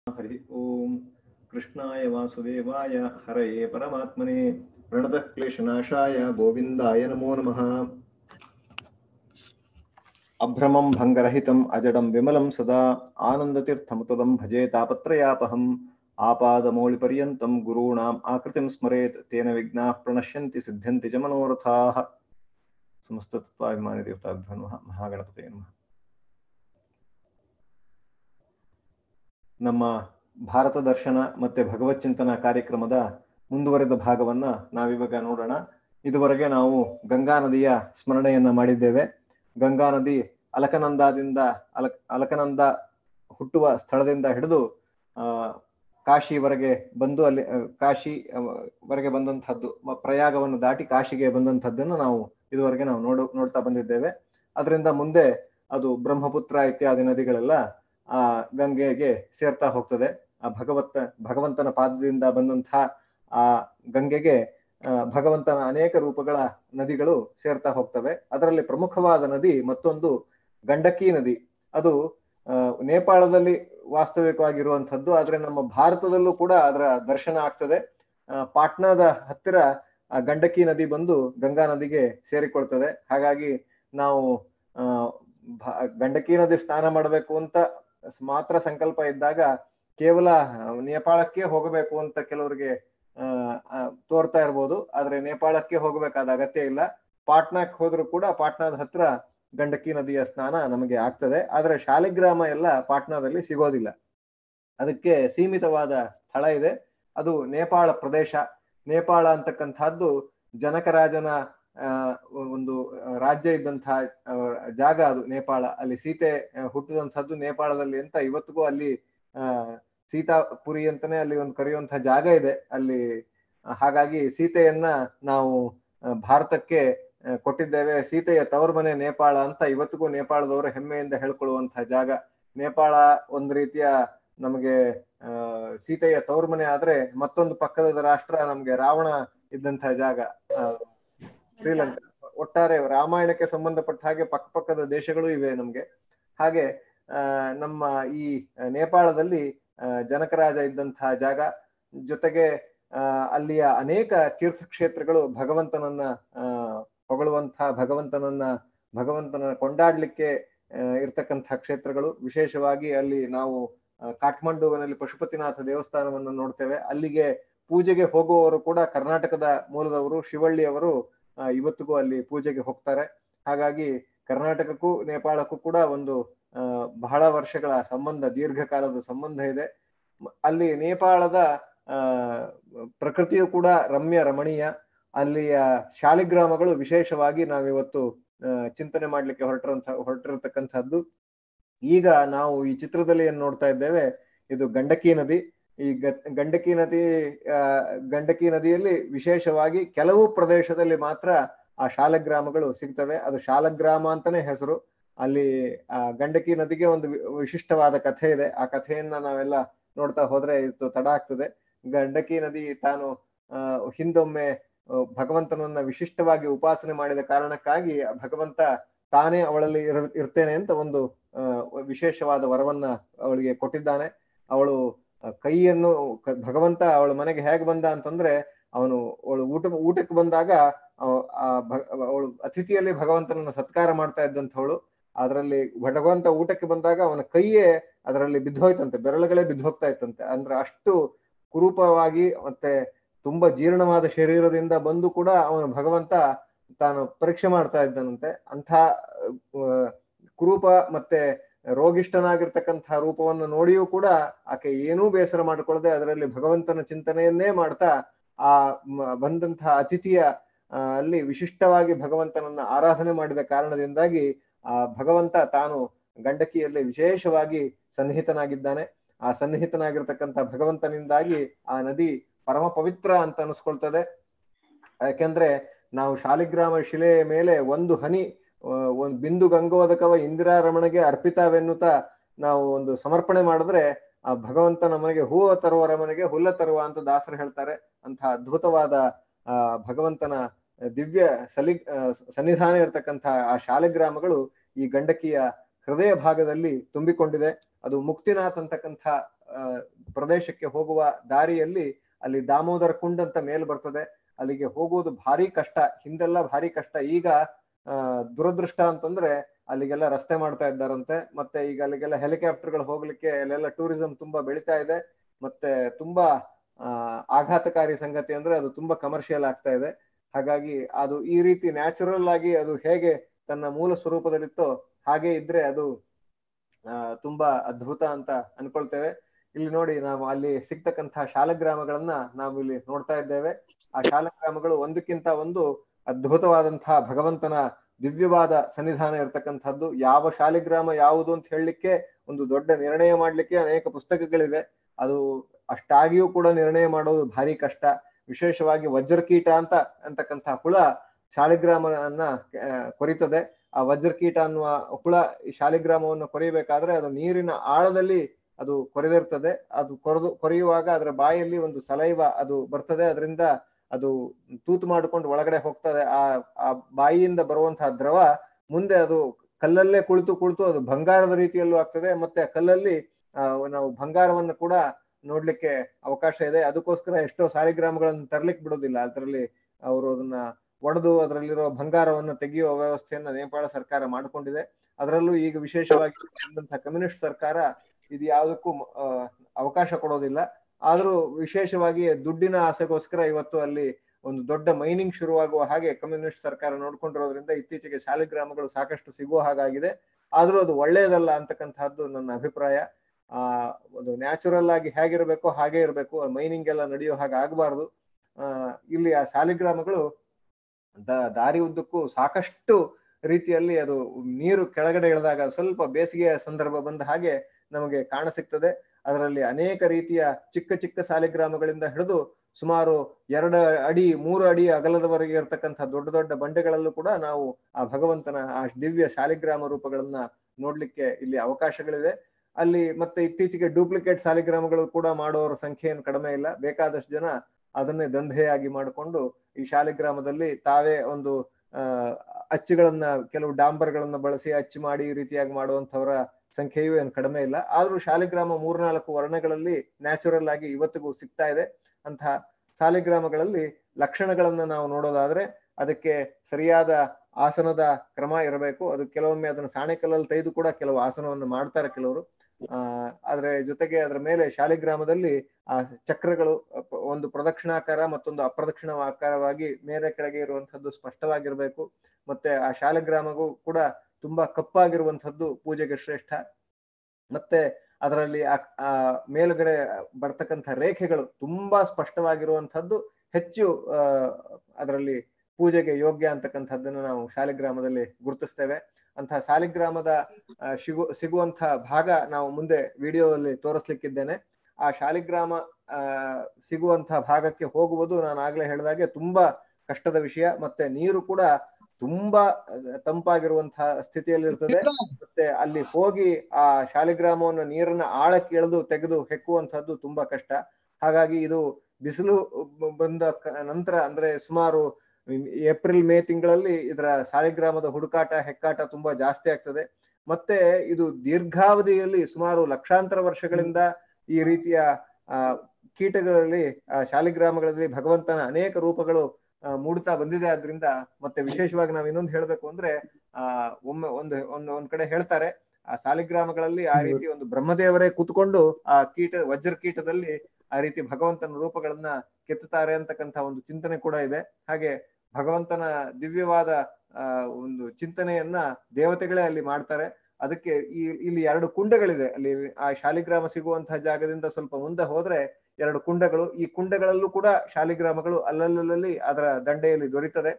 हरि ओम कृष्णाय वासुदेवाय हरये परमात्मने प्रणतः क्लेशनाशाय गोविन्दाय नमो नमः अभ्रमं भङ्गरहितम् अजडं विमलं सदा आनन्दतीर्थमुतदं भजे तापत्रयापहम् आपादमौलिपर्यन्तं गुरूणाम् आकृतिं स्मरेत् तेन विघ्नाः प्रणश्यन्ति सिद्ध्यन्ति च मनोरथाः समस्ततत्त्वाभिमानिदेवताभ्यो नमः महागणपतये नमः ನಮ್ಮ ಭಾರತ ದರ್ಶನ ಮತ್ತೆ ಭಗವತ್ ಚಿಂತನ ಕಾರ್ಯಕ್ರಮದ ಮುಂದುವರೆದ ಭಾಗವನ್ನ ನಾವಿವಾಗ ನೋಡೋಣ ಇದುವರೆಗೆ ನಾವು ಗಂಗಾ ನದಿಯ ಸ್ಮರಣೆಯನ್ನ ಮಾಡಿದ್ದೇವೆ ಗಂಗಾ ನದಿ ಅಲಕನಂದದಿಂದ ಅಲ ಅಲಕನಂದ ಹುಟ್ಟುವ ಸ್ಥಳದಿಂದ ಹಿಡಿದು ಆ ಕಾಶಿವರೆಗೆ ಬಂದು ಅಲ್ಲಿ ಆ, ಕಾಶಿ ಆ, ವರೆಗೆ ಬಂದಂತಹದ್ದು ಮ- ಪ್ರಯಾಗವನ್ನು ದಾಟಿ ಕಾಶಿಗೆ ಬಂದಂತಹದ್ದನ್ನು ನಾವು ಇದುವರೆಗೆ ನಾವು ನೋಡು ನೋಡ್ತಾ ಬಂದಿದ್ದೇವೆ ಅದರಿಂದ ಮುಂದೆ ಅದು ಬ್ರಹ್ಮಪುತ್ರ ಇತ್ಯಾದಿ ನದಿಗಳೆಲ್ಲ ಆ ಗಂಗೆಗೆ ಸೇರ್ತಾ ಹೋಗ್ತದೆ ಆ ಭಗವತ್ ಭಗವಂತನ ಪಾದದಿಂದ ಬಂದಂತಹ ಆ ಗಂಗೆಗೆ ಆ, ಭಗವಂತನ ಅನೇಕ ರೂಪಗಳ ನದಿಗಳು ಸೇರ್ತಾ ಹೋಗ್ತವೆ ಅದರಲ್ಲಿ ಪ್ರಮುಖವಾದ ನದಿ ಮತ್ತೊಂದು ಗಂಡಕಿ ನದಿ ಅದು ಆ, ನೇಪಾಳದಲ್ಲಿ ವಾಸ್ತವಿಕವಾಗಿರುವಂತಹದ್ದು ಆದ್ರೆ ನಮ್ಮ ಭಾರತದಲ್ಲೂ ಕೂಡ ಅದರ ದರ್ಶನ ಆಗ್ತದೆ ಆ, ಪಾಟ್ನಾದ ಹತ್ತಿರ ಆ ಗಂಡಕಿ ನದಿ ಬಂದು ಗಂಗಾ ನದಿಗೆ ಸೇರಿಕೊಳ್ತದೆ ಹಾಗಾಗಿ ನಾವು ಆ ಭ- ಗಂಡಕಿ ನದಿ ಸ್ನಾನ ಮಾಡಬೇಕು ಅಂತ ಮಾತ್ರ ಸಂಕಲ್ಪ ಇದ್ದಾಗ ಕೇವಲ ನೇಪಾಳಕ್ಕೆ ಹೋಗಬೇಕು ಅಂತ ಕೆಲವರಿಗೆ ಆ, ಆ, ತೋರ್ತಾ ಇರ್ಬೋದು ಆದ್ರೆ ನೇಪಾಳಕ್ಕೆ ಹೋಗಬೇಕಾದ ಅಗತ್ಯ ಇಲ್ಲ ಪಾಟ್ನಾಕ್ ಹೋದ್ರು ಕೂಡ ಪಾಟ್ನಾದ ಹತ್ರ ಗಂಡಕಿ ನದಿಯ ಸ್ನಾನ ನಮಗೆ ಆಗ್ತದೆ ಆದ್ರೆ ಶಾಲಿಗ್ರಾಮ ಎಲ್ಲ ಪಾಟ್ನಾದಲ್ಲಿ ಸಿಗೋದಿಲ್ಲ ಅದಕ್ಕೆ ಸೀಮಿತವಾದ ಸ್ಥಳ ಇದೆ ಅದು ನೇಪಾಳ ಪ್ರದೇಶ ನೇಪಾಳ ಅಂತಕ್ಕಂಥದ್ದು ಜನಕರಾಜನ ಆ, ಒಂದು ರಾಜ್ಯ ಇದ್ದಂತಹ ಆ, ಜಾಗ ಅದು ನೇಪಾಳ ಅಲ್ಲಿ ಸೀತೆ ಆ, ಹುಟ್ಟಿದಂಥದ್ದು ನೇಪಾಳದಲ್ಲಿ ಅಂತ ಇವತ್ತಿಗೂ ಅಲ್ಲಿ ಆ ಸೀತಾಪುರಿ ಅಂತಾನೆ ಅಲ್ಲಿ ಒಂದು ಕರೆಯುವಂತಹ ಜಾಗ ಇದೆ ಅಲ್ಲಿ ಆ, ಹಾಗಾಗಿ ಸೀತೆಯನ್ನ ನಾವು ಆ, ಭಾರತಕ್ಕೆ ಆ, ಕೊಟ್ಟಿದ್ದೇವೆ ಸೀತೆಯ ತವರು ಮನೆ ನೇಪಾಳ ಅಂತ ಇವತ್ತಿಗೂ ನೇಪಾಳದವರು ಹೆಮ್ಮೆಯಿಂದ ಹೇಳ್ಕೊಳ್ಳುವಂತಹ ಜಾಗ ನೇಪಾಳ ಒಂದು ರೀತಿಯ ನಮಗೆ ಆ ಸೀತೆಯ ತವರು ಮನೆ ಆದ್ರೆ ಮತ್ತೊಂದು ಪಕ್ಕದ ರಾಷ್ಟ್ರ ನಮ್ಗೆ ರಾವಣ ಇದ್ದಂತಹ ಜಾಗ ಆ, ಶ್ರೀಲಂಕಾ ಒಟ್ಟಾರೆ ರಾಮಾಯಣಕ್ಕೆ ಸಂಬಂಧಪಟ್ಟ ಹಾಗೆ ಪಕ್ಕ ಪಕ್ಕದ ದೇಶಗಳು ಇವೆ ನಮ್ಗೆ ಹಾಗೆ ಆ ನಮ್ಮ ಈ ನೇಪಾಳದಲ್ಲಿ ಆ, ಜನಕರಾಜ ಇದ್ದಂತಹ ಜಾಗ ಜೊತೆಗೆ ಆ ಅಲ್ಲಿಯ ಅನೇಕ ತೀರ್ಥಕ್ಷೇತ್ರಗಳು ಭಗವಂತನನ್ನ ಆ ಹೊಗಳುವಂತಹ ಭಗವಂತನನ್ನ ಭಗವಂತನ ಕೊಂಡಾಡ್ಲಿಕ್ಕೆ ಆ, ಇರ್ತಕ್ಕಂತಹ ಕ್ಷೇತ್ರಗಳು ವಿಶೇಷವಾಗಿ ಅಲ್ಲಿ ನಾವು ಆ, ಕಾಠ್ಮಂಡುವಿನಲ್ಲಿ ಪಶುಪತಿನಾಥ ದೇವಸ್ಥಾನವನ್ನು ನೋಡ್ತೇವೆ ಅಲ್ಲಿಗೆ ಪೂಜೆಗೆ ಹೋಗುವವರು ಕೂಡ ಕರ್ನಾಟಕದ ಮೂಲದವರು ಶಿವಳ್ಳಿಯವರು ಆ, ಇವತ್ತಿಗೂ ಅಲ್ಲಿ ಪೂಜೆಗೆ ಹೋಗ್ತಾರೆ ಹಾಗಾಗಿ ಕರ್ನಾಟಕಕ್ಕೂ ನೇಪಾಳಕ್ಕೂ ಕೂಡ ಒಂದು ಆ, ಬಹಳ ವರ್ಷಗಳ ಸಂಬಂಧ ದೀರ್ಘಕಾಲದ ಸಂಬಂಧ ಇದೆ ಮ- ಅಲ್ಲಿ ನೇಪಾಳದ ಆ ಪ್ರಕೃತಿಯು ಕೂಡ ರಮ್ಯ ರಮಣೀಯ ಅಲ್ಲಿಯ ಶಾಲಿಗ್ರಾಮಗಳು ವಿಶೇಷವಾಗಿ ನಾವಿವತ್ತು ಆ, ಚಿಂತನೆ ಮಾಡ್ಲಿಕ್ಕೆ ಹೊರಟಿರಂತ ಹೊರಟಿರತಕ್ಕಂಥದ್ದು ಈಗ ನಾವು ಈ ಚಿತ್ರದಲ್ಲಿ ಏನ್ ನೋಡ್ತಾ ಇದ್ದೇವೆ ಇದು ಗಂಡಕಿ ನದಿ ಈ ಗ- ಗಂಡಕಿ ನದಿ ಆ, ಗಂಡಕಿ ನದಿಯಲ್ಲಿ ವಿಶೇಷವಾಗಿ ಕೆಲವು ಪ್ರದೇಶದಲ್ಲಿ ಮಾತ್ರ ಆ ಶಾಲಗ್ರಾಮಗಳು ಸಿಗ್ತವೆ ಅದು ಶಾಲಗ್ರಾಮ ಅಂತಾನೆ ಹೆಸರು ಅಲ್ಲಿ ಆ ಗಂಡಕಿ ನದಿಗೆ ಒಂದು ವಿ- ವಿಶಿಷ್ಟವಾದ ಕಥೆ ಇದೆ ಆ ಕಥೆಯನ್ನ ನಾವೆಲ್ಲ ನೋಡ್ತಾ ಹೋದ್ರೆ ಇದು ತಡ ಆಗ್ತದೆ ಗಂಡಕಿ ನದಿ ತಾನು ಆ ಹಿಂದೊಮ್ಮೆ ಆ, ಭಗವಂತನನ್ನ ವಿಶಿಷ್ಟವಾಗಿ ಉಪಾಸನೆ ಮಾಡಿದ ಕಾರಣಕ್ಕಾಗಿ ಆ ಭಗವಂತ ತಾನೇ ಅವಳಲ್ಲಿ ಇರ್ ಇರ್ತೇನೆ ಅಂತ ಒಂದು ಆ, ವಿಶೇಷವಾದ ವರವನ್ನ ಅವಳಿಗೆ ಕೊಟ್ಟಿದ್ದಾನೆ ಅವಳು ಆ, ಕೈಯನ್ನು ಕ- ಭಗವಂತ ಅವಳ ಮನೆಗೆ ಹೇಗೆ ಬಂದ ಅಂತಂದ್ರೆ ಅವನು ಅವಳು ಊಟ ಊಟಕ್ಕೆ ಬಂದಾಗ ಅವ- ಆ ಭ- ಅವಳು ಅತಿಥಿಯಲ್ಲಿ ಭಗವಂತನನ್ನ ಸತ್ಕಾರ ಮಾಡ್ತಾ ಇದ್ದಂಥವಳು ಅದರಲ್ಲಿ ಭಗವಂತ ಊಟಕ್ಕೆ ಬಂದಾಗ ಅವನ ಕೈಯೇ ಅದರಲ್ಲಿ ಬಿದ್ದೋಯ್ತಂತೆ ಬೆರಳುಗಳೇ ಬಿದ್ದು ಹೋಗ್ತಾ ಇತ್ತಂತೆ ಅಂದ್ರೆ ಅಷ್ಟು ಕುರೂಪವಾಗಿ ಮತ್ತೆ ತುಂಬಾ ಜೀರ್ಣವಾದ ಶರೀರದಿಂದ ಬಂದು ಕೂಡ ಅವನು ಭಗವಂತ ತಾನು ಪರೀಕ್ಷೆ ಮಾಡ್ತಾ ಇದ್ದಾನಂತೆ ಅಂಥ ಆ, ಕುರೂಪ ಮತ್ತೆ ರೋಗಿಷ್ಠನಾಗಿರ್ತಕ್ಕಂತಹ ರೂಪವನ್ನು ನೋಡಿಯೂ ಕೂಡ ಆಕೆ ಏನೂ ಬೇಸರ ಮಾಡಿಕೊಳ್ಳದೆ ಅದರಲ್ಲಿ ಭಗವಂತನ ಚಿಂತನೆಯನ್ನೇ ಮಾಡ್ತಾ ಆ ಮ- ಬಂದಂತಹ ಅತಿಥಿಯ ಆ, ಅಲ್ಲಿ ವಿಶಿಷ್ಟವಾಗಿ ಭಗವಂತನನ್ನ ಆರಾಧನೆ ಮಾಡಿದ ಕಾರಣದಿಂದಾಗಿ ಆ ಭಗವಂತ ತಾನು ಗಂಡಕಿಯಲ್ಲಿ ವಿಶೇಷವಾಗಿ ಸನ್ನಿಹಿತನಾಗಿದ್ದಾನೆ ಆ ಸನ್ನಿಹಿತನಾಗಿರ್ತಕ್ಕಂಥ ಭಗವಂತನಿಂದಾಗಿ ಆ ನದಿ ಪರಮ ಪವಿತ್ರ ಅಂತ ಅನಿಸ್ಕೊಳ್ತದೆ ಯಾಕೆಂದ್ರೆ ನಾವು ಶಾಲಿಗ್ರಾಮ ಶಿಲೆಯ ಮೇಲೆ ಒಂದು ಹನಿ ಆ, ಒಂದು ಬಿಂದು ಗಂಗೋದಕವ ಇಂದಿರಾ ರಮಣಗೆ ಅರ್ಪಿತವೆನ್ನುತ್ತಾ ನಾವು ಒಂದು ಸಮರ್ಪಣೆ ಮಾಡಿದ್ರೆ ಆ ಭಗವಂತನ ಮನೆಗೆ ಹೂವ ತರುವರ ಮನೆಗೆ ಹುಲ್ಲ ತರುವ ಅಂತ ದಾಸರು ಹೇಳ್ತಾರೆ ಅಂತಹ ಅದ್ಭುತವಾದ ಆ ಭಗವಂತನ ದಿವ್ಯ ಸಲಿ ಆ, ಸನ್ನಿಧಾನ ಇರತಕ್ಕಂತಹ ಆ ಶಾಲಿಗ್ರಾಮಗಳು ಈ ಗಂಡಕಿಯ ಹೃದಯ ಭಾಗದಲ್ಲಿ ತುಂಬಿಕೊಂಡಿದೆ ಅದು ಮುಕ್ತಿನಾಥ್ ಅಂತಕ್ಕಂಥ ಆ, ಪ್ರದೇಶಕ್ಕೆ ಹೋಗುವ ದಾರಿಯಲ್ಲಿ ಅಲ್ಲಿ ದಾಮೋದರ ಕುಂಡ್ ಅಂತ ಮೇಲ್ ಬರ್ತದೆ ಅಲ್ಲಿಗೆ ಹೋಗುವುದು ಭಾರಿ ಕಷ್ಟ ಹಿಂದೆಲ್ಲ ಭಾರಿ ಕಷ್ಟ ಈಗ ಆ ದುರದೃಷ್ಟ ಅಂತಂದ್ರೆ ಅಲ್ಲಿಗೆಲ್ಲ ರಸ್ತೆ ಮಾಡ್ತಾ ಇದ್ದಾರಂತೆ ಮತ್ತೆ ಈಗ ಅಲ್ಲಿಗೆಲ್ಲ ಹೆಲಿಕಾಪ್ಟರ್ಗಳು ಹೋಗ್ಲಿಕ್ಕೆ ಅಲ್ಲೆಲ್ಲ ಟೂರಿಸಂ ತುಂಬಾ ಬೆಳಿತಾ ಇದೆ ಮತ್ತೆ ತುಂಬಾ ಆ ಆಘಾತಕಾರಿ ಸಂಗತಿ ಅಂದ್ರೆ ಅದು ತುಂಬಾ ಕಮರ್ಷಿಯಲ್ ಆಗ್ತಾ ಇದೆ ಹಾಗಾಗಿ ಅದು ಈ ರೀತಿ ನ್ಯಾಚುರಲ್ ಆಗಿ ಅದು ಹೇಗೆ ತನ್ನ ಮೂಲ ಸ್ವರೂಪದಲ್ಲಿತ್ತೋ ಹಾಗೆ ಇದ್ರೆ ಅದು ಆ ತುಂಬಾ ಅದ್ಭುತ ಅಂತ ಅನ್ಕೊಳ್ತೇವೆ ಇಲ್ಲಿ ನೋಡಿ ನಾವು ಅಲ್ಲಿ ಸಿಗ್ತಕ್ಕಂತಹ ಶಾಲಗ್ರಾಮಗಳನ್ನ ನಾವು ಇಲ್ಲಿ ನೋಡ್ತಾ ಇದ್ದೇವೆ ಆ ಶಾಲಗ್ರಾಮಗಳು ಒಂದಕ್ಕಿಂತ ಒಂದು ಅದ್ಭುತವಾದಂತಹ ಭಗವಂತನ ದಿವ್ಯವಾದ ಸನ್ನಿಧಾನ ಇರತಕ್ಕಂಥದ್ದು ಯಾವ ಶಾಲಿಗ್ರಾಮ ಯಾವುದು ಅಂತ ಹೇಳಲಿಕ್ಕೆ ಒಂದು ದೊಡ್ಡ ನಿರ್ಣಯ ಮಾಡ್ಲಿಕ್ಕೆ ಅನೇಕ ಪುಸ್ತಕಗಳಿವೆ ಅದು ಅಷ್ಟಾಗಿಯೂ ಕೂಡ ನಿರ್ಣಯ ಮಾಡೋದು ಭಾರಿ ಕಷ್ಟ ವಿಶೇಷವಾಗಿ ವಜ್ರಕೀಟ ಅಂತ ಅಂತಕ್ಕಂಥ ಹುಳ ಶಾಲಿಗ್ರಾಮವನ್ನ ಆ, ಕೊರಿತದೆ ಆ ವಜ್ರಕೀಟ ಅನ್ನುವ ಹುಳ ಈ ಶಾಲಿಗ್ರಾಮವನ್ನು ಕೊರಿಬೇಕಾದ್ರೆ ಅದು ನೀರಿನ ಆಳದಲ್ಲಿ ಅದು ಕೊರೆದಿರ್ತದೆ ಅದು ಕೊರೆದು ಕೊರೆಯುವಾಗ ಅದರ ಬಾಯಲ್ಲಿ ಒಂದು ಸಲೈವ ಅದು ಬರ್ತದೆ ಅದರಿಂದ ಅದು ತೂತು ಮಾಡಿಕೊಂಡು ಒಳಗಡೆ ಹೋಗ್ತದೆ ಆ ಆ ಬಾಯಿಯಿಂದ ಬರುವಂತಹ ದ್ರವ ಮುಂದೆ ಅದು ಕಲ್ಲಲ್ಲೇ ಕುಳಿತು ಕುಳಿತು ಅದು ಬಂಗಾರದ ರೀತಿಯಲ್ಲೂ ಆಗ್ತದೆ ಮತ್ತೆ ಆ ಕಲ್ಲಲ್ಲಿ ಆ, ನಾವು ಬಂಗಾರವನ್ನು ಕೂಡ ನೋಡ್ಲಿಕ್ಕೆ ಅವಕಾಶ ಇದೆ ಅದಕ್ಕೋಸ್ಕರ ಎಷ್ಟೋ ಸಾಲಿಗ್ರಾಮಗಳನ್ನು ತರ್ಲಿಕ್ಕೆ ಬಿಡೋದಿಲ್ಲ ಅದರಲ್ಲಿ ಅವರು ಅದನ್ನ ಒಡೆದು ಅದರಲ್ಲಿರೋ ಬಂಗಾರವನ್ನು ತೆಗೆಯುವ ವ್ಯವಸ್ಥೆಯನ್ನ ನೇಪಾಳ ಸರ್ಕಾರ ಮಾಡಿಕೊಂಡಿದೆ ಅದರಲ್ಲೂ ಈಗ ವಿಶೇಷವಾಗಿ ಬಂದಂತಹ ಕಮ್ಯುನಿಸ್ಟ್ ಸರ್ಕಾರ ಇದು ಯಾವುದಕ್ಕೂ ಆ, ಅವಕಾಶ ಕೊಡೋದಿಲ್ಲ ಆದ್ರೂ ವಿಶೇಷವಾಗಿ ದುಡ್ಡಿನ ಆಸೆಗೋಸ್ಕರ ಇವತ್ತು ಅಲ್ಲಿ ಒಂದು ದೊಡ್ಡ ಮೈನಿಂಗ್ ಶುರುವಾಗುವ ಹಾಗೆ ಕಮ್ಯುನಿಸ್ಟ್ ಸರ್ಕಾರ ನೋಡ್ಕೊಂಡಿರೋದ್ರಿಂದ ಇತ್ತೀಚೆಗೆ ಶಾಲಿಗ್ರಾಮಗಳು ಸಾಕಷ್ಟು ಸಿಗುವ ಹಾಗಾಗಿದೆ ಆದ್ರೂ ಅದು ಒಳ್ಳೆಯದಲ್ಲ ಅಂತಕ್ಕಂತಹದ್ದು ನನ್ನ ಅಭಿಪ್ರಾಯ ಆ ಒಂದು ನ್ಯಾಚುರಲ್ ಆಗಿ ಹೇಗಿರ್ಬೇಕೋ ಹಾಗೆ ಇರಬೇಕು ಮೈನಿಂಗ್ ಎಲ್ಲ ನಡೆಯೋ ಹಾಗೆ ಆಗಬಾರ್ದು ಆ ಇಲ್ಲಿ ಆ ಶಾಲಿಗ್ರಾಮಗಳು ದ- ದಾರಿ ಉದ್ದಕ್ಕೂ ಸಾಕಷ್ಟು ರೀತಿಯಲ್ಲಿ ಅದು ನೀರು ಕೆಳಗಡೆ ಇಳಿದಾಗ ಸ್ವಲ್ಪ ಬೇಸಿಗೆಯ ಸಂದರ್ಭ ಬಂದ ಹಾಗೆ ನಮಗೆ ಕಾಣಸಿಗ್ತದೆ ಅದರಲ್ಲಿ ಅನೇಕ ರೀತಿಯ ಚಿಕ್ಕ ಚಿಕ್ಕ ಸಾಲಿಗ್ರಾಮಗಳಿಂದ ಹಿಡಿದು ಸುಮಾರು ಎರಡು ಅಡಿ ಮೂರು ಅಡಿ ಅಗಲದವರೆಗೆ ಇರತಕ್ಕಂಥ ದೊಡ್ಡ ದೊಡ್ಡ ಬಂಡೆಗಳಲ್ಲೂ ಕೂಡ ನಾವು ಆ ಭಗವಂತನ ಆ ದಿವ್ಯ ಶಾಲಿಗ್ರಾಮ ರೂಪಗಳನ್ನ ನೋಡ್ಲಿಕ್ಕೆ ಇಲ್ಲಿ ಅವಕಾಶಗಳಿದೆ ಅಲ್ಲಿ ಮತ್ತೆ ಇತ್ತೀಚೆಗೆ ಡೂಪ್ಲಿಕೇಟ್ ಸಾಲಿಗ್ರಾಮಗಳು ಕೂಡ ಮಾಡೋರ ಸಂಖ್ಯೆ ಏನು ಕಡಿಮೆ ಇಲ್ಲ ಬೇಕಾದಷ್ಟು ಜನ ಅದನ್ನೇ ದಂಧೆಯಾಗಿ ಮಾಡಿಕೊಂಡು ಈ ಶಾಲಿಗ್ರಾಮದಲ್ಲಿ ತಾವೇ ಒಂದು ಆ ಅಚ್ಚುಗಳನ್ನ ಕೆಲವು ಡಾಂಬರ್ಗಳನ್ನ ಬಳಸಿ ಅಚ್ಚು ಮಾಡಿ ಈ ರೀತಿಯಾಗಿ ಮಾಡುವಂತವರ ಸಂಖ್ಯೆಯೂ ಏನು ಕಡಿಮೆ ಇಲ್ಲ ಆದ್ರೂ ಶಾಲಿಗ್ರಾಮ ಮೂರ್ನಾಲ್ಕು ವರ್ಣಗಳಲ್ಲಿ ನ್ಯಾಚುರಲ್ ಆಗಿ ಇವತ್ತಿಗೂ ಸಿಗ್ತಾ ಇದೆ ಅಂತಹ ಸಾಲಿಗ್ರಾಮಗಳಲ್ಲಿ ಲಕ್ಷಣಗಳನ್ನ ನಾವು ನೋಡೋದಾದ್ರೆ ಅದಕ್ಕೆ ಸರಿಯಾದ ಆಸನದ ಕ್ರಮ ಇರಬೇಕು ಅದು ಕೆಲವೊಮ್ಮೆ ಅದನ್ನ ಸಾಣೆಕಲ್ಲಲ್ಲಿ ತೆಗೆದು ಕೂಡ ಕೆಲವು ಆಸನವನ್ನು ಮಾಡ್ತಾರೆ ಕೆಲವರು ಆ ಆದ್ರೆ ಜೊತೆಗೆ ಅದರ ಮೇಲೆ ಶಾಲಿಗ್ರಾಮದಲ್ಲಿ ಆ ಚಕ್ರಗಳು ಅಪ್- ಒಂದು ಪ್ರದಕ್ಷಿಣಾಕಾರ ಮತ್ತೊಂದು ಅಪ್ರದಕ್ಷಿಣ ಆಕಾರವಾಗಿ ಮೇಲೆ ಕೆಳಗೆ ಇರುವಂತಹದ್ದು ಸ್ಪಷ್ಟವಾಗಿರ್ಬೇಕು ಮತ್ತೆ ಆ ಶಾಲಿಗ್ರಾಮಗೂ ಕೂಡ ತುಂಬಾ ಕಪ್ಪಾಗಿರುವಂತಹದ್ದು ಪೂಜೆಗೆ ಶ್ರೇಷ್ಠ ಮತ್ತೆ ಅದರಲ್ಲಿ ಆ ಆ ಮೇಲ್ಗಡೆ ಬರ್ತಕ್ಕಂಥ ರೇಖೆಗಳು ತುಂಬಾ ಸ್ಪಷ್ಟವಾಗಿರುವಂತಹದ್ದು ಹೆಚ್ಚು ಆ ಅದರಲ್ಲಿ ಪೂಜೆಗೆ ಯೋಗ್ಯ ಅಂತಕ್ಕಂಥದ್ದನ್ನು ನಾವು ಶಾಲಿಗ್ರಾಮದಲ್ಲಿ ಗುರುತಿಸ್ತೇವೆ ಅಂತಹ ಶಾಲಿಗ್ರಾಮದ ಆ, ಸಿಗು ಸಿಗುವಂತಹ ಭಾಗ ನಾವು ಮುಂದೆ ವಿಡಿಯೋದಲ್ಲಿ ತೋರಿಸ್ಲಿಕ್ಕಿದ್ದೇನೆ ಆ ಶಾಲಿಗ್ರಾಮ ಆ ಸಿಗುವಂತಹ ಭಾಗಕ್ಕೆ ಹೋಗುವುದು ನಾನು ಆಗ್ಲೇ ಹೇಳಿದಾಗೆ ತುಂಬಾ ಕಷ್ಟದ ವಿಷಯ ಮತ್ತೆ ನೀರು ಕೂಡ ತುಂಬಾ ಆ, ತಂಪಾಗಿರುವಂತಹ ಸ್ಥಿತಿಯಲ್ಲಿರ್ತದೆ ಮತ್ತೆ ಅಲ್ಲಿ ಹೋಗಿ ಆ ಶಾಲಿಗ್ರಾಮವನ್ನು ನೀರನ್ನ ಆಳಕ್ಕೆ ಎಳೆದು ತೆಗೆದು ಹೆಕ್ಕುವಂತಹದ್ದು ತುಂಬಾ ಕಷ್ಟ ಹಾಗಾಗಿ ಇದು ಬಿಸಿಲು ಬ- ಬಂದ ಕ- ನಂತರ ಅಂದ್ರೆ ಸುಮಾರು ಏಪ್ರಿಲ್ ಮೇ ತಿಂಗಳಲ್ಲಿ ಇದರ ಸಾಲಿಗ್ರಾಮದ ಹುಡುಕಾಟ ಹೆಕ್ಕಾಟ ತುಂಬಾ ಜಾಸ್ತಿ ಆಗ್ತದೆ ಮತ್ತೆ ಇದು ದೀರ್ಘಾವಧಿಯಲ್ಲಿ ಸುಮಾರು ಲಕ್ಷಾಂತರ ವರ್ಷಗಳಿಂದ ಈ ರೀತಿಯ ಆ ಕೀಟಗಳಲ್ಲಿ ಆ ಶಾಲಿಗ್ರಾಮಗಳಲ್ಲಿ ಭಗವಂತನ ಅನೇಕ ರೂಪಗಳು ಆ, ಮೂಡ್ತಾ ಬಂದಿದೆ ಆದ್ರಿಂದ ಮತ್ತೆ ವಿಶೇಷವಾಗಿ ನಾವು ಇನ್ನೊಂದು ಹೇಳ್ಬೇಕು ಅಂದ್ರೆ ಆ ಒಮ್ಮೆ ಒಂದು ಒಂದು ಒಂದ್ ಕಡೆ ಹೇಳ್ತಾರೆ ಆ ಸಾಲಿಗ್ರಾಮಗಳಲ್ಲಿ ಆ ರೀತಿ ಒಂದು ಬ್ರಹ್ಮದೇವರೇ ಕೂತ್ಕೊಂಡು ಆ ಕೀಟ ವಜ್ರ ಕೀಟದಲ್ಲಿ ಆ ರೀತಿ ಭಗವಂತನ ರೂಪಗಳನ್ನ ಕೆತ್ತುತ್ತಾರೆ ಅಂತಕ್ಕಂಥ ಒಂದು ಚಿಂತನೆ ಕೂಡ ಇದೆ ಹಾಗೆ ಭಗವಂತನ ದಿವ್ಯವಾದ ಆ ಒಂದು ಚಿಂತನೆಯನ್ನ ದೇವತೆಗಳೇ ಅಲ್ಲಿ ಮಾಡ್ತಾರೆ ಅದಕ್ಕೆ ಈ ಇಲ್ಲಿ ಎರಡು ಕುಂಡಗಳಿದೆ ಅಲ್ಲಿ ಆ ಶಾಲಿಗ್ರಾಮ ಸಿಗುವಂತಹ ಜಾಗದಿಂದ ಸ್ವಲ್ಪ ಮುಂದೆ ಹೋದ್ರೆ ಎರಡು ಕುಂಡಗಳು ಈ ಕುಂಡಗಳಲ್ಲೂ ಕೂಡ ಶಾಲಿಗ್ರಾಮಗಳು ಅಲ್ಲಲ್ಲಲ್ಲಿ ಅದರ ದಂಡೆಯಲ್ಲಿ ದೊರೀತದೆ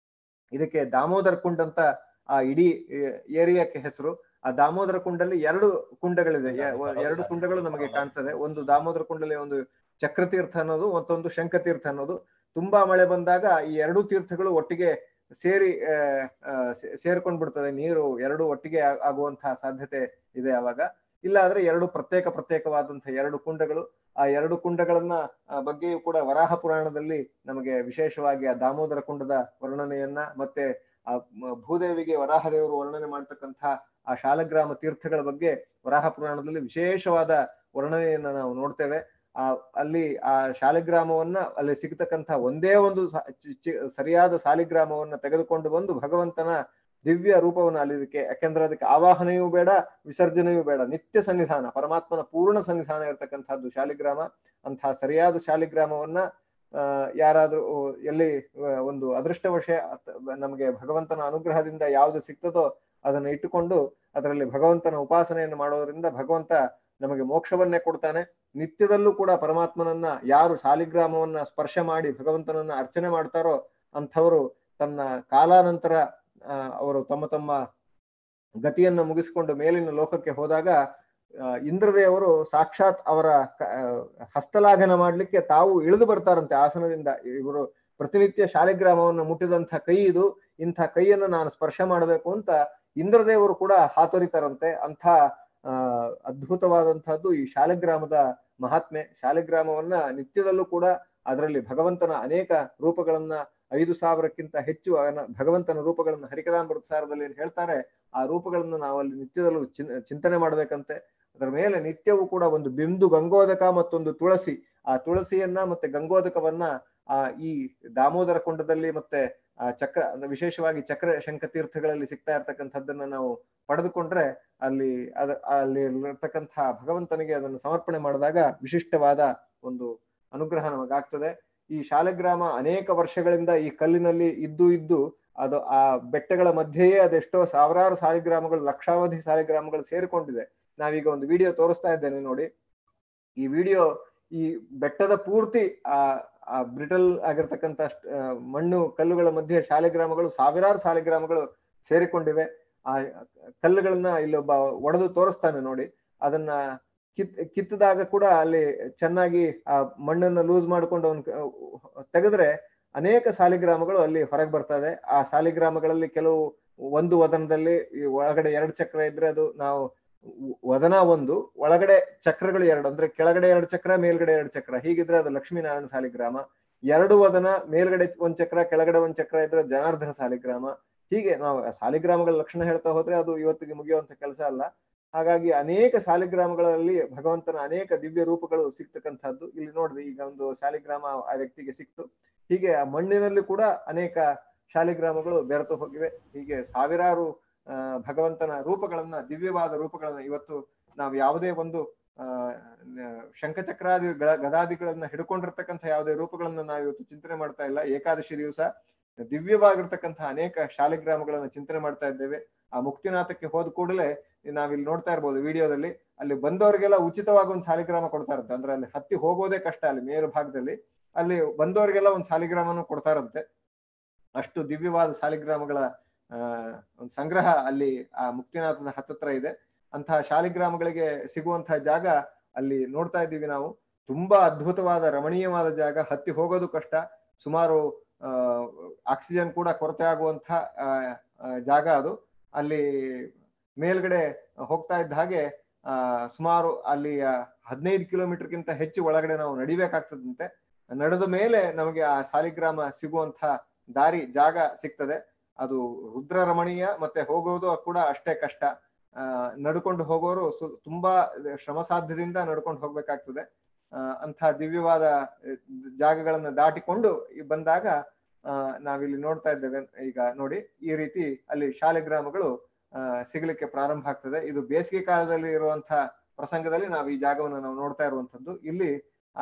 ಇದಕ್ಕೆ ದಾಮೋದರ್ ಕುಂಡ್ ಅಂತ ಆ ಇಡೀ ಏರಿಯಾಕ್ಕೆ ಹೆಸರು ಆ ದಾಮೋದರ ಕುಂಡಲ್ಲಿ ಎರಡು ಕುಂಡಗಳಿದೆ ಎ- ಒ- ಎರಡು ಕುಂಡಗಳು ನಮಗೆ ಕಾಣ್ತದೆ ಒಂದು ದಾಮೋದರ ಕುಂಡಲ್ಲಿ ಒಂದು ಚಕ್ರತೀರ್ಥ ಅನ್ನೋದು ಮತ್ತೊಂದು ಶಂಖತೀರ್ಥ ಅನ್ನೋದು ತುಂಬಾ ಮಳೆ ಬಂದಾಗ ಈ ಎರಡು ತೀರ್ಥಗಳು ಒಟ್ಟಿಗೆ ಸೇರಿ ಆ, ಆ, ಸೇ- ಸೇರ್ಕೊಂಡ್ ಬಿಡ್ತದೆ ನೀರು ಎರಡು ಒಟ್ಟಿಗೆ ಆ- ಆಗುವಂತಹ ಸಾಧ್ಯತೆ ಇದೆ ಅವಾಗ ಇಲ್ಲ ಆದ್ರೆ ಎರಡು ಪ್ರತ್ಯೇಕ ಪ್ರತ್ಯೇಕವಾದಂತಹ ಎರಡು ಕುಂಡಗಳು ಆ ಎರಡು ಕುಂಡಗಳನ್ನ ಆ, ಬಗ್ಗೆಯೂ ಕೂಡ ವರಾಹ ಪುರಾಣದಲ್ಲಿ ನಮಗೆ ವಿಶೇಷವಾಗಿ ಆ ದಾಮೋದರ ಕುಂಡದ ವರ್ಣನೆಯನ್ನ ಮತ್ತೆ ಆ ಮ- ಭೂದೇವಿಗೆ ವರಾಹ ದೇವರು ವರ್ಣನೆ ಮಾಡ್ತಕ್ಕಂಥ ಆ ಶಾಲಗ್ರಾಮ ತೀರ್ಥಗಳ ಬಗ್ಗೆ ವರಾಹ ಪುರಾಣದಲ್ಲಿ ವಿಶೇಷವಾದ ವರ್ಣನೆಯನ್ನ ನಾವು ನೋಡ್ತೇವೆ ಆ ಅಲ್ಲಿ ಆ ಶಾಲಿಗ್ರಾಮವನ್ನ ಅಲ್ಲಿ ಸಿಗ್ತಕ್ಕಂಥ ಒಂದೇ ಒಂದು ಸ- ಚಿ- ಚಿ- ಸರಿಯಾದ ಸಾಲಿಗ್ರಾಮವನ್ನ ತೆಗೆದುಕೊಂಡು ಬಂದು ಭಗವಂತನ ದಿವ್ಯ ರೂಪವನ್ನು ಅಲ್ಲಿ ಇದಕ್ಕೆ ಯಾಕೆಂದ್ರೆ ಅದಕ್ಕೆ ಆವಾಹನೆಯೂ ಬೇಡ ವಿಸರ್ಜನೆಯೂ ಬೇಡ ನಿತ್ಯ ಸನ್ನಿಧಾನ ಪರಮಾತ್ಮನ ಪೂರ್ಣ ಸನ್ನಿಧಾನ ಇರತಕ್ಕಂಥದ್ದು ಶಾಲಿಗ್ರಾಮ ಅಂತಹ ಸರಿಯಾದ ಶಾಲಿಗ್ರಾಮವನ್ನ ಆ ಯಾರಾದ್ರೂ ಎಲ್ಲಿ ಆ, ಒಂದು ಅದೃಷ್ಟವಶ ಅತ್- ನಮಗೆ ಭಗವಂತನ ಅನುಗ್ರಹದಿಂದ ಯಾವುದು ಸಿಗ್ತದೋ ಅದನ್ನ ಇಟ್ಟುಕೊಂಡು ಅದರಲ್ಲಿ ಭಗವಂತನ ಉಪಾಸನೆಯನ್ನು ಮಾಡೋದ್ರಿಂದ ಭಗವಂತ ನಮಗೆ ಮೋಕ್ಷವನ್ನೇ ಕೊಡ್ತಾನೆ ನಿತ್ಯದಲ್ಲೂ ಕೂಡ ಪರಮಾತ್ಮನನ್ನ ಯಾರು ಶಾಲಿಗ್ರಾಮವನ್ನ ಸ್ಪರ್ಶ ಮಾಡಿ ಭಗವಂತನನ್ನ ಅರ್ಚನೆ ಮಾಡ್ತಾರೋ ಅಂಥವರು ತನ್ನ ಕಾಲಾನಂತರ ಆ, ಅವರು ತಮ್ಮ ತಮ್ಮ ಗತಿಯನ್ನ ಮುಗಿಸಿಕೊಂಡು ಮೇಲಿನ ಲೋಕಕ್ಕೆ ಹೋದಾಗ ಆ, ಇಂದ್ರದೇವರು ಸಾಕ್ಷಾತ್ ಅವರ ಕ- ಆ, ಹಸ್ತಲಾಘನ ಮಾಡ್ಲಿಕ್ಕೆ ತಾವು ಇಳಿದು ಬರ್ತಾರಂತೆ ಆಸನದಿಂದ ಇವರು ಪ್ರತಿನಿತ್ಯ ಶಾಲಿಗ್ರಾಮವನ್ನು ಮುಟ್ಟಿದಂಥ ಕೈ ಇದು ಇಂಥ ಕೈಯನ್ನು ನಾನು ಸ್ಪರ್ಶ ಮಾಡಬೇಕು ಅಂತ ಇಂದ್ರದೇವರು ಕೂಡ ಹಾತೊರಿತಾರಂತೆ ಅಂಥ ಆ ಅದ್ಭುತವಾದಂತಹದ್ದು ಈ ಶಾಲಿಗ್ರಾಮದ ಮಹಾತ್ಮೆ ಶಾಲಿಗ್ರಾಮವನ್ನ ನಿತ್ಯದಲ್ಲೂ ಕೂಡ ಅದರಲ್ಲಿ ಭಗವಂತನ ಅನೇಕ ರೂಪಗಳನ್ನ ಐದು ಸಾವಿರಕ್ಕಿಂತ ಹೆಚ್ಚು ಅವನ ಭಗವಂತನ ರೂಪಗಳನ್ನ ಹರಿಕದಾಮೃತ ಸಾರದಲ್ಲಿ ಏನ್ ಹೇಳ್ತಾರೆ ಆ ರೂಪಗಳನ್ನ ನಾವಲ್ಲಿ ನಿತ್ಯದಲ್ಲೂ ಚಿನ್ ಚಿಂತನೆ ಮಾಡ್ಬೇಕಂತೆ ಅದರ ಮೇಲೆ ನಿತ್ಯವೂ ಕೂಡ ಒಂದು ಬಿಂದು ಗಂಗೋದಕ ಮತ್ತೊಂದು ತುಳಸಿ ಆ ತುಳಸಿಯನ್ನ ಮತ್ತೆ ಗಂಗೋದಕವನ್ನ ಆ ಈ ದಾಮೋದರ ಕುಂಡದಲ್ಲಿ ಮತ್ತೆ ಆ ಚಕ್ರ ಅಂದ್ರೆ ವಿಶೇಷವಾಗಿ ಚಕ್ರ ಶಂಖ ತೀರ್ಥಗಳಲ್ಲಿ ಸಿಗ್ತಾ ಇರ್ತಕ್ಕಂಥದ್ದನ್ನ ನಾವು ಪಡೆದುಕೊಂಡ್ರೆ ಅಲ್ಲಿ ಅದ ಅಲ್ಲಿ ಇರ್ತಕ್ಕಂಥ ಭಗವಂತನಿಗೆ ಅದನ್ನು ಸಮರ್ಪಣೆ ಮಾಡಿದಾಗ ವಿಶಿಷ್ಟವಾದ ಒಂದು ಅನುಗ್ರಹ ನಮಗಾಗ್ತದೆ ಈ ಶಾಲಗ್ರಾಮ ಅನೇಕ ವರ್ಷಗಳಿಂದ ಈ ಕಲ್ಲಿನಲ್ಲಿ ಇದ್ದು ಇದ್ದು ಅದು ಆ ಬೆಟ್ಟಗಳ ಮಧ್ಯೆಯೇ ಅದೆಷ್ಟೋ ಸಾವಿರಾರು ಸಾಲಿಗ್ರಾಮಗಳು ಲಕ್ಷಾವಧಿ ಸಾಲಿಗ್ರಾಮಗಳು ಸೇರಿಕೊಂಡಿದೆ ನಾವೀಗ ಒಂದು ವಿಡಿಯೋ ತೋರಿಸ್ತಾ ಇದ್ದೇನೆ ನೋಡಿ ಈ ವಿಡಿಯೋ ಈ ಬೆಟ್ಟದ ಪೂರ್ತಿ ಆ ಆ ಬ್ರಿಟಲ್ ಆಗಿರ್ತಕ್ಕಂಥ ಅಷ್ಟ್- ಆ, ಮಣ್ಣು ಕಲ್ಲುಗಳ ಮಧ್ಯೆ ಶಾಲಿಗ್ರಾಮಗಳು ಸಾವಿರಾರು ಸಾಲಿಗ್ರಾಮಗಳು ಸೇರಿಕೊಂಡಿವೆ ಆ ಕಲ್ಲುಗಳನ್ನ ಇಲ್ಲೊಬ್ಬ ಒಡೆದು ತೋರಿಸ್ತಾನೆ ನೋಡಿ ಅದನ್ನ ಕಿತ್ ಕಿತ್ತದಾಗ ಕೂಡ ಅಲ್ಲಿ ಚೆನ್ನಾಗಿ ಆ ಮಣ್ಣನ್ನ ಲೂಸ್ ಮಾಡ್ಕೊಂಡು ಅವನ್ ತೆಗೆದ್ರೆ ಅನೇಕ ಸಾಲಿಗ್ರಾಮಗಳು ಅಲ್ಲಿ ಹೊರಗೆ ಬರ್ತದೆ ಆ ಸಾಲಿಗ್ರಾಮಗಳಲ್ಲಿ ಕೆಲವು ಒಂದು ವದನದಲ್ಲಿ ಈ ಒಳಗಡೆ ಎರಡು ಚಕ್ರ ಇದ್ರೆ ಅದು ನಾವು ವದನ ಒಂದು ಒಳಗಡೆ ಚಕ್ರಗಳು ಎರಡು ಅಂದ್ರೆ ಕೆಳಗಡೆ ಎರಡು ಚಕ್ರ ಮೇಲ್ಗಡೆ ಎರಡು ಚಕ್ರ ಹೀಗಿದ್ರೆ ಅದು ಲಕ್ಷ್ಮೀನಾರಾಯಣ ಸಾಲಿಗ್ರಾಮ ಎರಡು ವದನ ಮೇಲ್ಗಡೆ ಒಂದ್ ಚಕ್ರ ಕೆಳಗಡೆ ಒಂದ್ ಚಕ್ರ ಇದ್ರೆ ಜನಾರ್ದನ ಸಾಲಿಗ್ರಾಮ ಹೀಗೆ ನಾವು ಆ ಸಾಲಿಗ್ರಾಮಗಳ ಲಕ್ಷಣ ಹೇಳ್ತಾ ಹೋದ್ರೆ ಅದು ಇವತ್ತಿಗೆ ಮುಗಿಯುವಂತ ಕೆಲಸ ಅಲ್ಲ ಹಾಗಾಗಿ ಅನೇಕ ಸಾಲಿಗ್ರಾಮಗಳಲ್ಲಿ ಭಗವಂತನ ಅನೇಕ ದಿವ್ಯ ರೂಪಗಳು ಸಿಗ್ತಕ್ಕಂಥದ್ದು ಇಲ್ಲಿ ನೋಡ್ರಿ ಈಗ ಒಂದು ಶಾಲಿಗ್ರಾಮ ಆ ವ್ಯಕ್ತಿಗೆ ಸಿಕ್ತು ಹೀಗೆ ಆ ಮಣ್ಣಿನಲ್ಲಿ ಕೂಡ ಅನೇಕ ಶಾಲಿಗ್ರಾಮಗಳು ಬೆರೆತು ಹೋಗಿವೆ ಹೀಗೆ ಸಾವಿರಾರು ಆ ಭಗವಂತನ ರೂಪಗಳನ್ನ ದಿವ್ಯವಾದ ರೂಪಗಳನ್ನ ಇವತ್ತು ನಾವು ಯಾವುದೇ ಒಂದು ಆ ಶಂಖಚಕ್ರಾದಿ ಗದಾದಿಗಳನ್ನ ಹಿಡ್ಕೊಂಡಿರ್ತಕ್ಕಂಥ ಯಾವುದೇ ರೂಪಗಳನ್ನ ನಾವು ಇವತ್ತು ಚಿಂತನೆ ಮಾಡ್ತಾ ಇಲ್ಲ ಏಕಾದಶಿ ದಿವಸ ದಿವ್ಯವಾಗಿರ್ತಕ್ಕಂಥ ಅನೇಕ ಶಾಲಿಗ್ರಾಮಗಳನ್ನ ಚಿಂತನೆ ಮಾಡ್ತಾ ಇದ್ದೇವೆ ಆ ಮುಕ್ತಿನಾಥಕ್ಕೆ ಹೋದ ಕೂಡಲೇ ನಾವಿಲ್ಲಿ ನೋಡ್ತಾ ಇರ್ಬೋದು ವಿಡಿಯೋದಲ್ಲಿ ಅಲ್ಲಿ ಬಂದವರಿಗೆಲ್ಲ ಉಚಿತವಾಗಿ ಒಂದು ಸಾಲಿಗ್ರಾಮ ಕೊಡ್ತಾ ಇರುತ್ತೆ ಅಂದ್ರೆ ಅಲ್ಲಿ ಹತ್ತಿ ಹೋಗೋದೇ ಕಷ್ಟ ಅಲ್ಲಿ ಮೇಲು ಭಾಗದಲ್ಲಿ ಅಲ್ಲಿ ಬಂದವರಿಗೆಲ್ಲ ಒಂದು ಸಾಲಿಗ್ರಾಮನು ಕೊಡ್ತಾರಂತೆ ಅಷ್ಟು ದಿವ್ಯವಾದ ಸಾಲಿಗ್ರಾಮಗಳ ಆ ಒಂದು ಸಂಗ್ರಹ ಅಲ್ಲಿ ಆ ಮುಕ್ತಿನಾಥದ ಹತ್ತತ್ರ ಇದೆ ಅಂತಹ ಶಾಲಿಗ್ರಾಮಗಳಿಗೆ ಸಿಗುವಂತಹ ಜಾಗ ಅಲ್ಲಿ ನೋಡ್ತಾ ಇದ್ದೀವಿ ನಾವು ತುಂಬಾ ಅದ್ಭುತವಾದ ರಮಣೀಯವಾದ ಜಾಗ ಹತ್ತಿ ಹೋಗೋದು ಕಷ್ಟ ಸುಮಾರು ಆ ಆಕ್ಸಿಜನ್ ಕೂಡ ಕೊರತೆ ಆಗುವಂತ ಜಾಗ ಅದು ಅಲ್ಲಿ ಮೇಲ್ಗಡೆ ಹೋಗ್ತಾ ಇದ್ದ ಹಾಗೆ ಆ ಸುಮಾರು ಅಲ್ಲಿ ಹದಿನೈದು ಕಿಲೋಮೀಟರ್ಗಿಂತ ಹೆಚ್ಚು ಒಳಗಡೆ ನಾವು ನಡಿಬೇಕಾಗ್ತದಂತೆ ನಡೆದ ಮೇಲೆ ನಮಗೆ ಆ ಸಾಲಿಗ್ರಾಮ ಸಿಗುವಂತ ದಾರಿ ಜಾಗ ಸಿಗ್ತದೆ ಅದು ರುದ್ರ ರಮಣೀಯ ಮತ್ತೆ ಹೋಗೋದು ಕೂಡ ಅಷ್ಟೇ ಕಷ್ಟ ಆ ನಡ್ಕೊಂಡು ಹೋಗೋರು ತುಂಬಾ ಶ್ರಮ ಸಾಧ್ಯದಿಂದ ನಡ್ಕೊಂಡು ಹೋಗ್ಬೇಕಾಗ್ತದೆ ಆ ಅಂಥ ದಿವ್ಯವಾದ ಜಾಗಗಳನ್ನ ದಾಟಿಕೊಂಡು ಬಂದಾಗ ಆ ನಾವಿಲ್ಲಿ ನೋಡ್ತಾ ಇದ್ದೇವೆ ಈಗ ನೋಡಿ ಈ ರೀತಿ ಅಲ್ಲಿ ಶಾಲೆಗ್ರಾಮಗಳು ಆ ಸಿಗ್ಲಿಕ್ಕೆ ಪ್ರಾರಂಭ ಆಗ್ತದೆ ಇದು ಬೇಸಿಗೆ ಕಾಲದಲ್ಲಿ ಇರುವಂತಹ ಪ್ರಸಂಗದಲ್ಲಿ ನಾವು ಈ ಜಾಗವನ್ನು ನಾವು ನೋಡ್ತಾ ಇರುವಂತದ್ದು ಇಲ್ಲಿ ಆ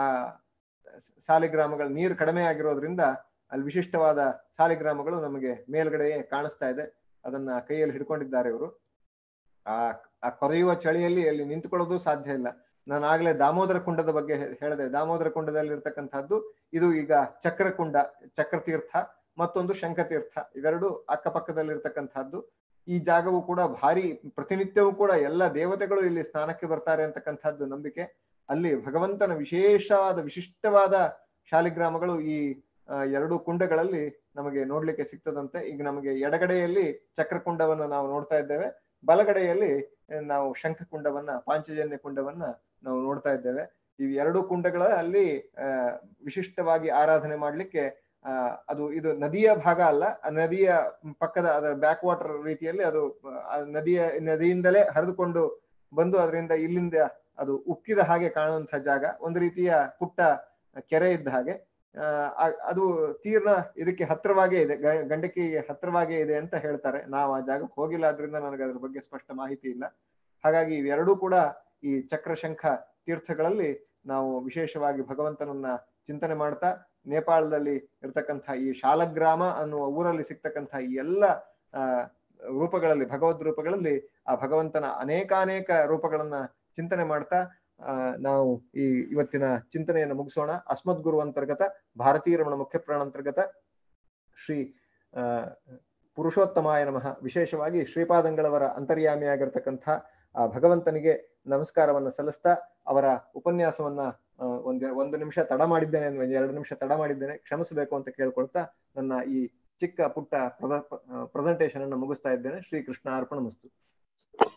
ಸಾಲಿಗ್ರಾಮಗಳ ನೀರು ಕಡಿಮೆ ಆಗಿರೋದ್ರಿಂದ ಅಲ್ಲಿ ವಿಶಿಷ್ಟವಾದ ಸಾಲಿಗ್ರಾಮಗಳು ನಮಗೆ ಮೇಲ್ಗಡೆಯೇ ಕಾಣಿಸ್ತಾ ಇದೆ ಅದನ್ನ ಕೈಯಲ್ಲಿ ಹಿಡ್ಕೊಂಡಿದ್ದಾರೆ ಇವರು ಆ ಆ ಕೊರೆಯುವ ಚಳಿಯಲ್ಲಿ ಅಲ್ಲಿ ನಿಂತುಕೊಳ್ಳೋದು ಸಾಧ್ಯ ಇಲ್ಲ ನಾನು ಆಗ್ಲೇ ದಾಮೋದರ ಕುಂಡದ ಬಗ್ಗೆ ಹೇಳಿದೆ ದಾಮೋದರ ಕುಂಡದಲ್ಲಿ ಇರ್ತಕ್ಕಂಥದ್ದು ಇದು ಈಗ ಚಕ್ರಕುಂಡ ಚಕ್ರತೀರ್ಥ ಮತ್ತೊಂದು ಶಂಖತೀರ್ಥ ಇವೆರಡು ಅಕ್ಕಪಕ್ಕದಲ್ಲಿ ಇರ್ತಕ್ಕಂಥದ್ದು ಈ ಜಾಗವು ಕೂಡ ಭಾರಿ ಪ್ರತಿನಿತ್ಯವೂ ಕೂಡ ಎಲ್ಲ ದೇವತೆಗಳು ಇಲ್ಲಿ ಸ್ನಾನಕ್ಕೆ ಬರ್ತಾರೆ ಅಂತಕ್ಕಂಥದ್ದು ನಂಬಿಕೆ ಅಲ್ಲಿ ಭಗವಂತನ ವಿಶೇಷವಾದ ವಿಶಿಷ್ಟವಾದ ಶಾಲಿಗ್ರಾಮಗಳು ಈ ಎರಡು ಕುಂಡಗಳಲ್ಲಿ ನಮಗೆ ನೋಡ್ಲಿಕ್ಕೆ ಸಿಗ್ತದಂತೆ ಈಗ ನಮಗೆ ಎಡಗಡೆಯಲ್ಲಿ ಚಕ್ರಕುಂಡವನ್ನ ನಾವು ನೋಡ್ತಾ ಇದ್ದೇವೆ ಬಲಗಡೆಯಲ್ಲಿ ನಾವು ಶಂಖಕುಂಡವನ್ನ ಪಾಂಚಜನ್ಯ ಕುಂಡವನ್ನ ನಾವು ನೋಡ್ತಾ ಇದ್ದೇವೆ ಈ ಎರಡು ಕುಂಡಗಳ ಅಲ್ಲಿ ಅಹ್ ವಿಶಿಷ್ಟವಾಗಿ ಆರಾಧನೆ ಮಾಡ್ಲಿಕ್ಕೆ ಆ ಅದು ಇದು ನದಿಯ ಭಾಗ ಅಲ್ಲ ನದಿಯ ಪಕ್ಕದ ಅದರ ಬ್ಯಾಕ್ ವಾಟರ್ ರೀತಿಯಲ್ಲಿ ಅದು ನದಿಯ ನದಿಯಿಂದಲೇ ಹರಿದುಕೊಂಡು ಬಂದು ಅದರಿಂದ ಇಲ್ಲಿಂದ ಅದು ಉಕ್ಕಿದ ಹಾಗೆ ಕಾಣುವಂತಹ ಜಾಗ ಒಂದು ರೀತಿಯ ಪುಟ್ಟ ಕೆರೆ ಇದ್ದ ಹಾಗೆ ಆ, ಆ- ಅದು ತೀರ್ಣ ಇದಕ್ಕೆ ಹತ್ರವಾಗೇ ಇದೆ ಗ- ಗಂಡಕಿಗೆ ಹತ್ರವಾಗೇ ಇದೆ ಅಂತ ಹೇಳ್ತಾರೆ ನಾವು ಆ ಜಾಗಕ್ಕೆ ಹೋಗಿಲ್ಲ ಆದ್ರಿಂದ ನನಗೆ ಅದ್ರ ಬಗ್ಗೆ ಸ್ಪಷ್ಟ ಮಾಹಿತಿ ಇಲ್ಲ ಹಾಗಾಗಿ ಇವೆರಡೂ ಕೂಡ ಈ ಚಕ್ರಶಂಖ ತೀರ್ಥಗಳಲ್ಲಿ ನಾವು ವಿಶೇಷವಾಗಿ ಭಗವಂತನನ್ನ ಚಿಂತನೆ ಮಾಡ್ತಾ ನೇಪಾಳದಲ್ಲಿ ಇರ್ತಕ್ಕಂಥ ಈ ಶಾಲಗ್ರಾಮ ಅನ್ನುವ ಊರಲ್ಲಿ ಸಿಗ್ತಕ್ಕಂಥ ಈ ಎಲ್ಲ ಆ ರೂಪಗಳಲ್ಲಿ ಭಗವದ್ ರೂಪಗಳಲ್ಲಿ ಆ ಭಗವಂತನ ಅನೇಕಾನೇಕ ರೂಪಗಳನ್ನ ಚಿಂತನೆ ಮಾಡ್ತಾ ಆ ನಾವು ಈ ಇವತ್ತಿನ ಚಿಂತನೆಯನ್ನು ಮುಗಿಸೋಣ ಅಸ್ಮದ್ ಗುರು ಅಂತರ್ಗತ ಭಾರತೀಯ ರಮಣ ಮುಖ್ಯ ಪ್ರಾಣ ಅಂತರ್ಗತ ಶ್ರೀ ಆ ಪುರುಷೋತ್ತಮಾಯ ನಮಃ ವಿಶೇಷವಾಗಿ ಶ್ರೀಪಾದಂಗಳವರ ಅಂತರ್ಯಾಮಿಯಾಗಿರ್ತಕ್ಕಂಥ ಆ ಭಗವಂತನಿಗೆ ನಮಸ್ಕಾರವನ್ನ ಸಲ್ಲಿಸ್ತಾ ಅವರ ಉಪನ್ಯಾಸವನ್ನ ಆ, ಒಂದ್ ಒಂದು ನಿಮಿಷ ತಡ ಮಾಡಿದ್ದೇನೆ ಒಂದ್ ಎರಡು ನಿಮಿಷ ತಡ ಮಾಡಿದ್ದೇನೆ ಕ್ಷಮಿಸಬೇಕು ಅಂತ ಕೇಳ್ಕೊಳ್ತಾ ನನ್ನ ಈ ಚಿಕ್ಕ ಪುಟ್ಟ ಪ್ರೆಸೆಂಟೇಶನ್ ಅನ್ನು ಮುಗಿಸ್ತಾ ಇದ್ದೇನೆ ಶ್ರೀ ಕೃಷ್ಣ ಅರ್ಪಣ ಮಸ್ತು